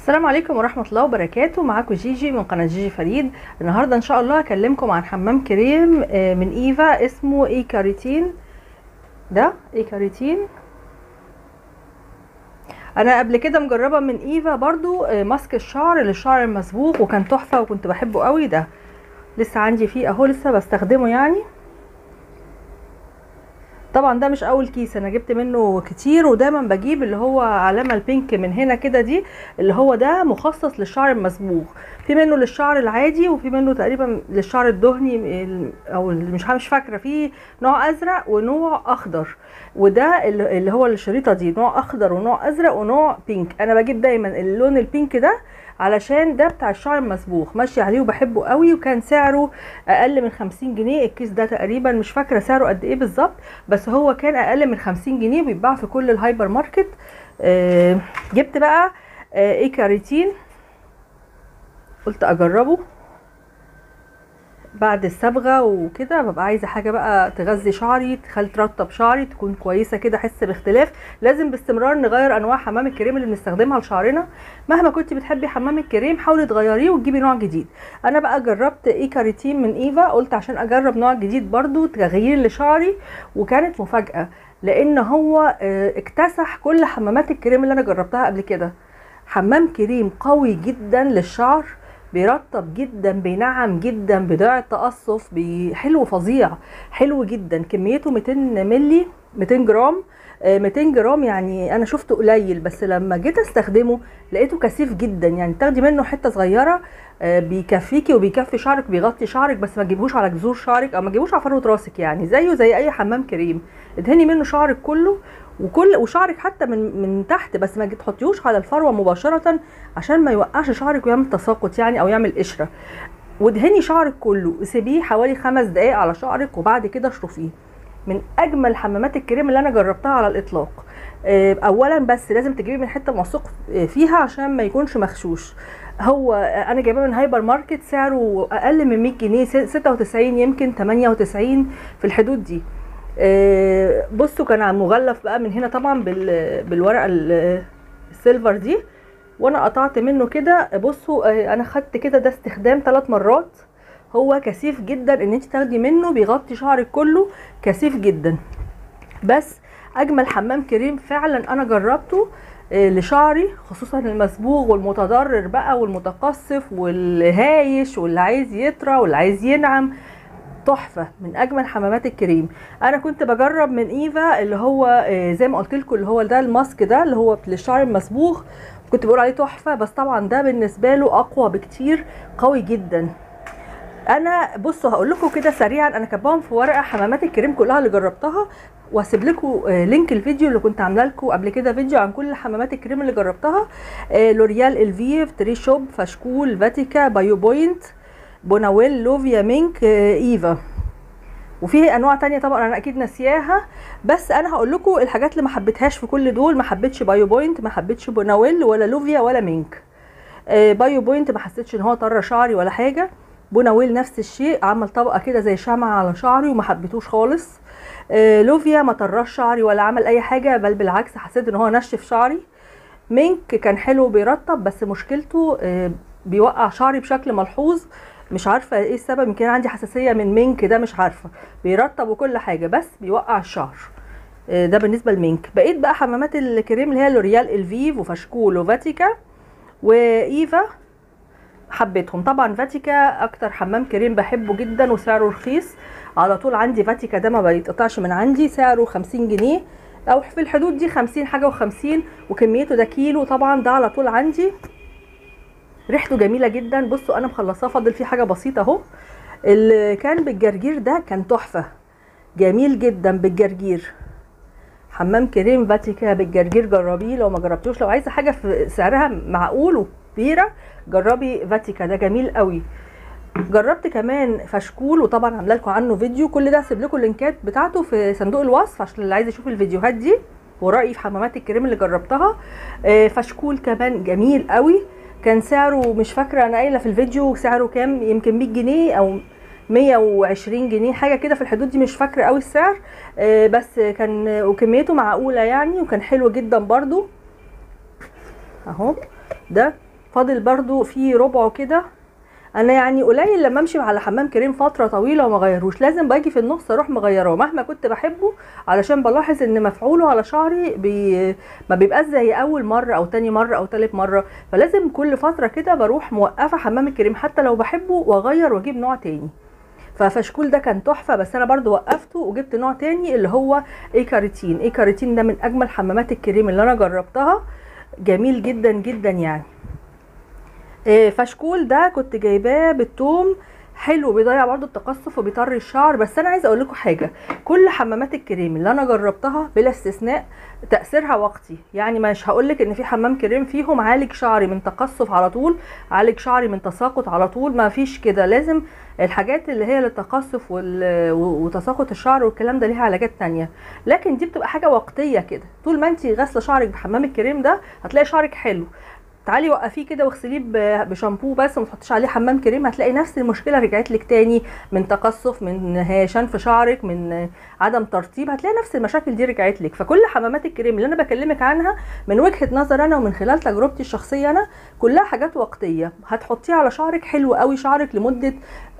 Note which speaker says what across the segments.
Speaker 1: السلام عليكم ورحمة الله وبركاته معاكم جيجي من قناة جيجي فريد النهاردة ان شاء الله هكلمكم عن حمام كريم آه، من ايفا اسمه اي كاريتين ده اي كاريتين انا قبل كده مجربة من ايفا برضو آه، ماسك الشعر للشعر المصبوغ وكان تحفة وكنت بحبه قوي ده لسه عندي فيه اهو لسه بستخدمه يعني طبعا ده مش اول كيس انا جبت منه كتير ودايما بجيب اللي هو علامه البينك من هنا كده دي اللي هو ده مخصص للشعر المصبوغ في منه للشعر العادي وفي منه تقريبا للشعر الدهني ال- او ال- مش مش فاكره في نوع ازرق ونوع اخضر وده اللي اللي هو الشريطه دي نوع اخضر ونوع ازرق ونوع بينك انا بجيب دايما اللون البينك ده علشان ده بتاع الشعر المصبوغ ماشي عليه وبحبه قوي وكان سعره اقل من 50 جنيه الكيس ده تقريبا مش فاكره سعره قد ايه بالظبط بس هو كان اقل من 50 جنيه بيتباع في كل الهايبر ماركت آه، جبت بقى آه، ايه كاريتين قلت اجربه بعد الصبغه وكده ببقى عايزه حاجه بقى تغذي شعري تخلي ترطب شعري تكون كويسه كده احس باختلاف لازم باستمرار نغير انواع حمام الكريم اللي بنستخدمها لشعرنا مهما كنت بتحبي حمام الكريم حاولي تغيريه وتجيبي نوع جديد انا بقى جربت اي كاريتين من ايفا قلت عشان اجرب نوع جديد برضو تغيير لشعري وكانت مفاجاه لان هو آه، اكتسح كل حمامات الكريم اللي انا جربتها قبل كده حمام كريم قوي جدا للشعر بيرطب جدا بينعم جدا بيضيع التقصف بي- حلو فظيع حلو جدا كميته 200 ملي 200 جرام آه، 200 جرام يعني انا شفته قليل بس لما جيت استخدمه لقيته كثيف جدا يعني تاخدي منه حته صغيره آه، بيكفيكي وبيكفي شعرك بيغطي شعرك بس ما تجيبوش على جذور شعرك او ما تجيبوش على فروه راسك يعني زيه زي اي حمام كريم ادهني منه شعرك كله وكل وشعرك حتى من من تحت بس ما تحطيهوش على الفروه مباشره عشان ما يوقعش شعرك ويعمل تساقط يعني او يعمل قشره وادهني شعرك كله سيبيه حوالي خمس دقايق على شعرك وبعد كده اشرفيه من اجمل حمامات الكريم اللي انا جربتها على الاطلاق آه، اولا بس لازم تجيبيه من حته موثوق فيها عشان ما يكونش مغشوش هو آه، انا جايباه من هايبر ماركت سعره اقل من 100 جنيه 96 يمكن 98 في الحدود دي آه، بصوا كان عم مغلف بقى من هنا طبعا بال- بالورقه ال- السيلفر دي وانا قطعت منه كده بصوا آه، انا خدت كده ده استخدام ثلاث مرات هو كثيف جدا ان انت تاخدي منه بيغطي شعرك كله كثيف جدا بس اجمل حمام كريم فعلا انا جربته آه، لشعري خصوصا المصبوغ والمتضرر بقى والمتقصف والهايش واللي عايز يطرى واللي عايز ينعم تحفه من اجمل حمامات الكريم انا كنت بجرب من ايفا اللي هو آه، زي ما قلت لكم اللي هو ده الماسك ده اللي هو للشعر المصبوغ كنت بقول عليه تحفه بس طبعا ده بالنسبه له اقوى بكتير قوي جدا انا بصوا هقول لكم كده سريعا انا كاتباهم في ورقه حمامات الكريم كلها اللي جربتها وهسيب لكم آه، لينك الفيديو اللي كنت عامله لكم قبل كده فيديو عن كل حمامات الكريم اللي جربتها آه، لوريال الفيف تري شوب فاشكول فاتيكا بايو بوينت بوناويل لوفيا مينك آه، ايفا وفي انواع تانية طبعا انا اكيد ناسياها بس انا هقول لكم الحاجات اللي ما حبيتهاش في كل دول ما حبيتش بايو بوينت ما حبيتش بوناويل ولا لوفيا ولا مينك آه، بايو بوينت ما حسيتش ان هو طر شعري ولا حاجه بوناويل نفس الشيء عمل طبقه كده زي شمعة على شعري وما حبيتوش خالص آه، لوفيا ما طرش شعري ولا عمل اي حاجه بل بالعكس حسيت ان هو نشف شعري مينك كان حلو بيرطب بس مشكلته آه، بيوقع شعري بشكل ملحوظ مش عارفه ايه السبب يمكن عندي حساسيه من مينك ده مش عارفه بيرطب وكل حاجه بس بيوقع الشعر آه، ده بالنسبه لمينك بقيت بقى حمامات الكريم اللي هي لوريال الفيف وفاشكول وفاتيكا وايفا حبيتهم طبعا فاتيكا اكتر حمام كريم بحبه جدا وسعره رخيص على طول عندي فاتيكا ده ما بيتقطعش من عندي سعره 50 جنيه او في الحدود دي 50 حاجه و50 وكميته ده كيلو طبعا ده على طول عندي ريحته جميله جدا بصوا انا مخلصاه فاضل فيه حاجه بسيطه اهو اللي كان بالجرجير ده كان تحفه جميل جدا بالجرجير حمام كريم فاتيكا بالجرجير جربيه لو ما جربتوش لو عايزه حاجه في سعرها معقول وكبيره جربي فاتيكا ده جميل قوي جربت كمان فشكول وطبعا عامله لكم عنه فيديو كل ده هسيب لكم اللينكات بتاعته في صندوق الوصف عشان اللي عايز يشوف الفيديوهات دي ورايي في حمامات الكريم اللي جربتها آه، فشكول كمان جميل قوي كان سعره مش فاكره انا قايله في الفيديو سعره كام يمكن 100 جنيه او 120 جنيه حاجه كده في الحدود دي مش فاكره قوي السعر آه، بس كان وكميته معقوله يعني وكان حلو جدا برضو اهو ده فاضل برضو في ربعه كده انا يعني قليل لما امشي على حمام كريم فتره طويله وما غيروش لازم باجي في النص اروح مغيراه مهما كنت بحبه علشان بلاحظ ان مفعوله على شعري بي ما بيبقاش زي اول مره او تاني مره او تالت مره فلازم كل فتره كده بروح موقفه حمام الكريم حتى لو بحبه واغير واجيب نوع تاني ففشكول ده كان تحفه بس انا برضو وقفته وجبت نوع تاني اللي هو ايكاريتين ايكاريتين ده من اجمل حمامات الكريم اللي انا جربتها جميل جدا جدا يعني إيه، فشكول ده كنت جايباه بالثوم حلو بيضيع برضو التقصف وبيطري الشعر بس انا عايزه اقول لكم حاجه كل حمامات الكريم اللي انا جربتها بلا استثناء تاثيرها وقتي يعني مش هقول لك ان في حمام كريم فيهم عالج شعري من تقصف على طول عالج شعري من تساقط على طول ما فيش كده لازم الحاجات اللي هي للتقصف وال- وتساقط الشعر والكلام ده ليها علاجات تانية لكن دي بتبقى حاجه وقتيه كده طول ما انت غاسله شعرك بحمام الكريم ده هتلاقي شعرك حلو تعالي وقفيه كده واغسليه ب- بشامبو بس وما تحطيش عليه حمام كريم هتلاقي نفس المشكله رجعت لك تاني من تقصف من هيشان في شعرك من عدم ترطيب هتلاقي نفس المشاكل دي رجعت لك فكل حمامات الكريم اللي انا بكلمك عنها من وجهه نظر انا ومن خلال تجربتي الشخصيه انا كلها حاجات وقتيه هتحطيها على شعرك حلو قوي شعرك لمده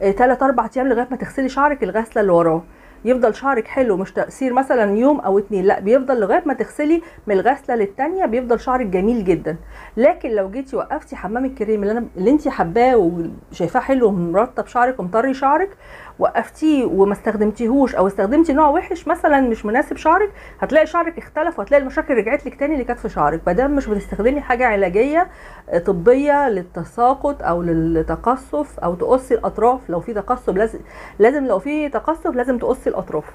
Speaker 1: 3 4 ايام لغايه ما تغسلي شعرك الغسله اللي وراه يفضل شعرك حلو مش تأثير مثلا يوم او اتنين لا بيفضل لغايه ما تغسلي من الغسله للتانيه بيفضل شعرك جميل جدا لكن لو جيتي وقفتي حمام الكريم اللي انا اللي انت حباه وشايفاه حلو ومرطب شعرك ومطري شعرك وقفتيه وما استخدمتيهوش او استخدمتي نوع وحش مثلا مش مناسب شعرك هتلاقي شعرك اختلف وهتلاقي المشاكل رجعت لك تاني اللي كانت في شعرك ما دام مش بتستخدمي حاجه علاجيه آه، طبيه للتساقط او للتقصف او تقصي الاطراف لو في تقصف لازم لازم لو في تقصف لازم تقصي الاطراف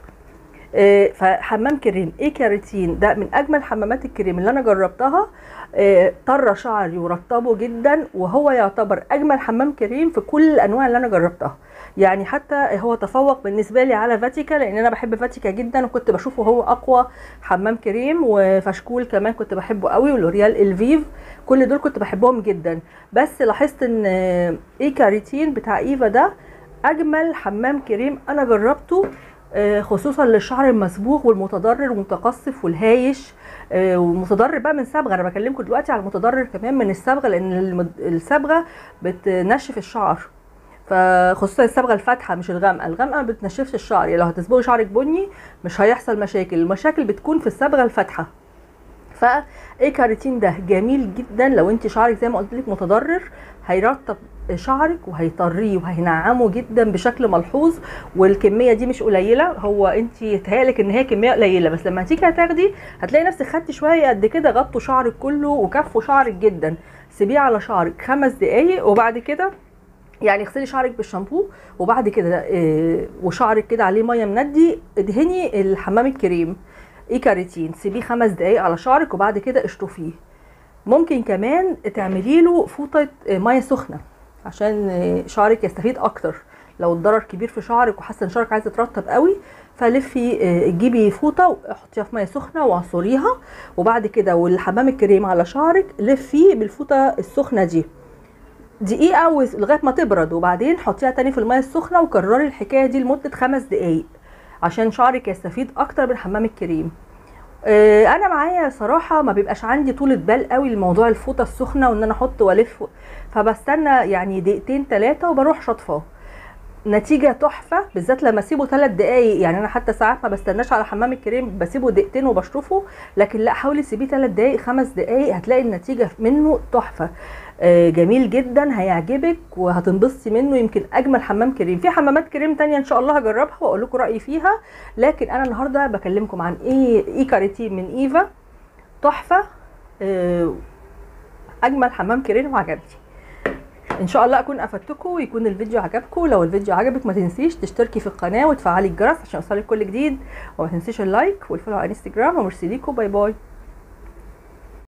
Speaker 1: آه، فحمام كريم ايه كاريتين ده من اجمل حمامات الكريم اللي انا جربتها آه، طر شعري ورطبه جدا وهو يعتبر اجمل حمام كريم في كل الانواع اللي انا جربتها يعني حتى هو تفوق بالنسبه لي على فاتيكا لان انا بحب فاتيكا جدا وكنت بشوفه هو اقوى حمام كريم وفشكول كمان كنت بحبه قوي ولوريال الفيف كل دول كنت بحبهم جدا بس لاحظت ان آه، ايه كاريتين بتاع ايفا ده اجمل حمام كريم انا جربته آه، خصوصا للشعر المصبوغ والمتضرر والمتقصف والهايش آه، والمتضرر بقى من صبغه انا بكلمكم دلوقتي على المتضرر كمان من الصبغه لان المد- الصبغه بتنشف الشعر فخصوصا الصبغه الفاتحه مش الغامقه الغامقه ما بتنشفش الشعر يعني لو هتصبغي شعرك بني مش هيحصل مشاكل المشاكل بتكون في الصبغه الفاتحه فايه كاريتين ده جميل جدا لو انت شعرك زي ما قلت لك متضرر هيرطب شعرك وهيطريه وهينعمه جدا بشكل ملحوظ والكميه دي مش قليله هو انت يتهيألك ان هي كميه قليله بس لما تيجي هتاخدي هتلاقي نفسك خدتي شويه قد كده غطوا شعرك كله وكفوا شعرك جدا سيبيه على شعرك خمس دقايق وبعد كده يعني اغسلي شعرك بالشامبو وبعد كده آه، وشعرك كده عليه ميه مندي ادهني الحمام الكريم ايه كاريتين سيبيه خمس دقايق على شعرك وبعد كده اشطفيه ممكن كمان تعملي له فوطه آه، ميه سخنه عشان آه، شعرك يستفيد اكتر لو الضرر كبير في شعرك وحاسه ان شعرك عايز يترطب قوي فلفي آه، جيبي فوطه وحطيها في ميه سخنه واعصريها وبعد كده والحمام الكريم على شعرك لفيه بالفوطه السخنه دي دقيقة وز- لغاية ما تبرد وبعدين حطيها تاني في المية السخنة وكرري الحكاية دي لمدة خمس دقايق عشان شعرك يستفيد أكتر من حمام الكريم آه، انا معايا صراحه ما بيبقاش عندي طولة بال قوي لموضوع الفوطه السخنه وان انا احط والف فبستنى يعني دقيقتين ثلاثه وبروح شاطفاه نتيجة تحفة بالذات لما اسيبه ثلاث دقايق يعني انا حتى ساعات ما بستناش على حمام الكريم بسيبه دقيقتين وبشطفه لكن لا حاولي سيبيه ثلاث دقايق خمس دقايق هتلاقي النتيجة منه تحفة آه، جميل جدا هيعجبك وهتنبسطي منه يمكن اجمل حمام كريم في حمامات كريم تانية ان شاء الله هجربها واقول لكم رايي فيها لكن انا النهارده بكلمكم عن ايه اي كاريتين من ايفا تحفه آه، اجمل حمام كريم وعجبني ان شاء الله اكون افدتكم ويكون الفيديو عجبكم لو الفيديو عجبك ما تنسيش تشتركي في القناه وتفعلي الجرس عشان يوصلك كل جديد وما تنسيش اللايك والفولو على انستجرام وميرسي ليكم باي باي